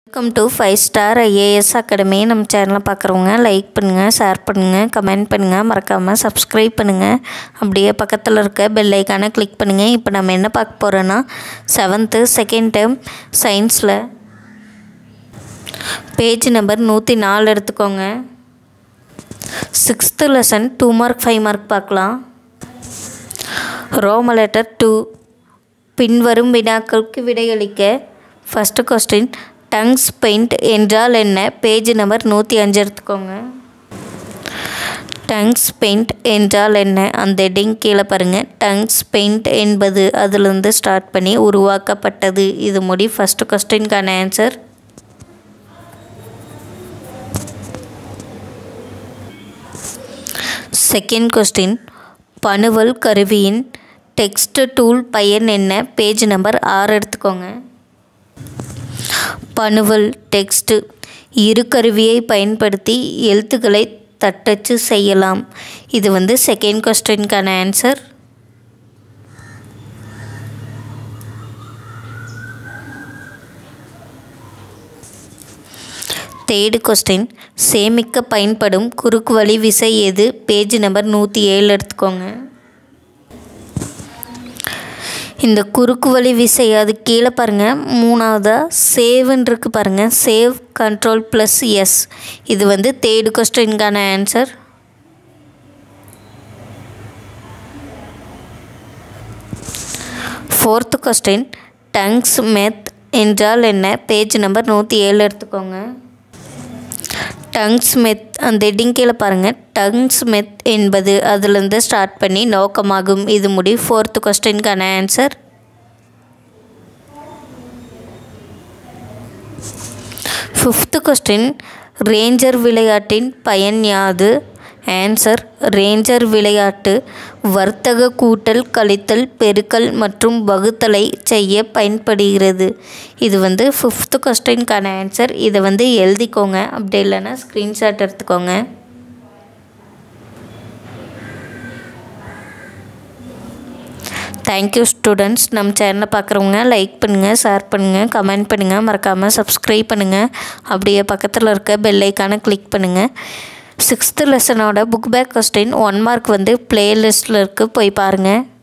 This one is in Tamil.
welcome to five star IAS academy நம்ம சேனலை பார்க்குறவங்க லைக் பண்ணுங்கள் ஷேர் பண்ணுங்கள் கமெண்ட் பண்ணுங்கள் மறக்காமல் சப்ஸ்கிரைப் பண்ணுங்கள் அப்படியே பக்கத்தில் இருக்க பெல் ஐக்கானை கிளிக் பண்ணுங்கள் இப்போ நம்ம என்ன பார்க்க போகிறோன்னா செவன்த்து செகண்ட் டேர்ம் சயின்ஸில் பேஜ் நம்பர் நூற்றி நாலு எடுத்துக்கோங்க sixth lesson two mark five mark பார்க்கலாம் ரோம லெட்டர் டூ பின்வரும் வினாக்களுக்கு விடையளிக்க ஃபஸ்ட்டு கொஸ்டின் டங்ஸ் பெயிண்ட் என்றால் என்ன பேஜ் நம்பர் நூற்றி அஞ்சு எடுத்துக்கோங்க டங்ஸ் பெயிண்ட் என்றால் என்ன அந்த ஹெட்டிங் கீழே பாருங்கள் டங்ஸ் பெயிண்ட் என்பது அதிலிருந்து ஸ்டார்ட் பண்ணி உருவாக்கப்பட்டது இது முடி ஃபஸ்ட்டு கொஸ்டின்கான ஆன்சர் செகண்ட் கொஸ்டின் பணுவல் கருவியின் டெக்ஸ்ட் டூல் பயன் என்ன பேஜ் நம்பர் ஆறு எடுத்துக்கோங்க பணுவல் டெக்ஸ்ட் இரு கருவியை பயன்படுத்தி எழுத்துக்களை தட்டச்சு செய்யலாம் இது வந்து செகண்ட் கொஸ்டின்கான ஆன்சர் தேர்டு கொஸ்டின் சேமிக்க பயன்படும் குறுக்கு வழி விசை எது பேஜ் நம்பர் நூற்றி ஏழு எடுத்துக்கோங்க இந்த குறுக்கு வழி விசை அது கீழே பாருங்கள் மூணாவதாக சேவ்னு இருக்கு பாருங்கள் சேவ் கண்ட்ரோல் ப்ளஸ் எஸ் இது வந்து தேர்டு கொஸ்டின்கான answer fourth question Tux Math என்றால் என்ன பேஜ் நம்பர் நூற்றி ஏழு எடுத்துக்கோங்க டங்ஸ் மெத் அந்த ஹெட்டிங் கீழே பாருங்கள் டங்ஸ் மெத் என்பது அதுலேருந்து ஸ்டார்ட் பண்ணி நோக்கமாகும் இது முடி ஃபோர்த்து கொஸ்டின்கான ஆன்சர் ஃபிஃப்த்து கொஸ்டின் ரேஞ்சர் விளையாட்டின் பயன் யாது ஆன்சர் ரேஞ்சர் விளையாட்டு வர்த்தக கூட்டல் கழித்தல் பெருக்கல் மற்றும் வகுத்தலை செய்ய பயன்படுகிறது இது வந்து ஃபிஃப்த்து கொஸ்டின்கான ஆன்சர் இதை வந்து எழுதிக்கோங்க அப்படி இல்லைன்னா ஸ்க்ரீன்ஷாட் எடுத்துக்கோங்க தேங்க்யூ ஸ்டூடெண்ட்ஸ் நம்ம சேனலை பார்க்குறவங்க லைக் பண்ணுங்கள் ஷேர் பண்ணுங்கள் கமெண்ட் பண்ணுங்கள் மறக்காமல் சப்ஸ்கிரைப் பண்ணுங்கள் அப்படியே பக்கத்தில் இருக்க பெல் ஐக்கானை கிளிக் பண்ணுங்கள் சிக்ஸ்த்து லெசனோட book back question one mark வந்து ப்ளேலிஸ்ட்டில் இருக்குது போய் பாருங்கள்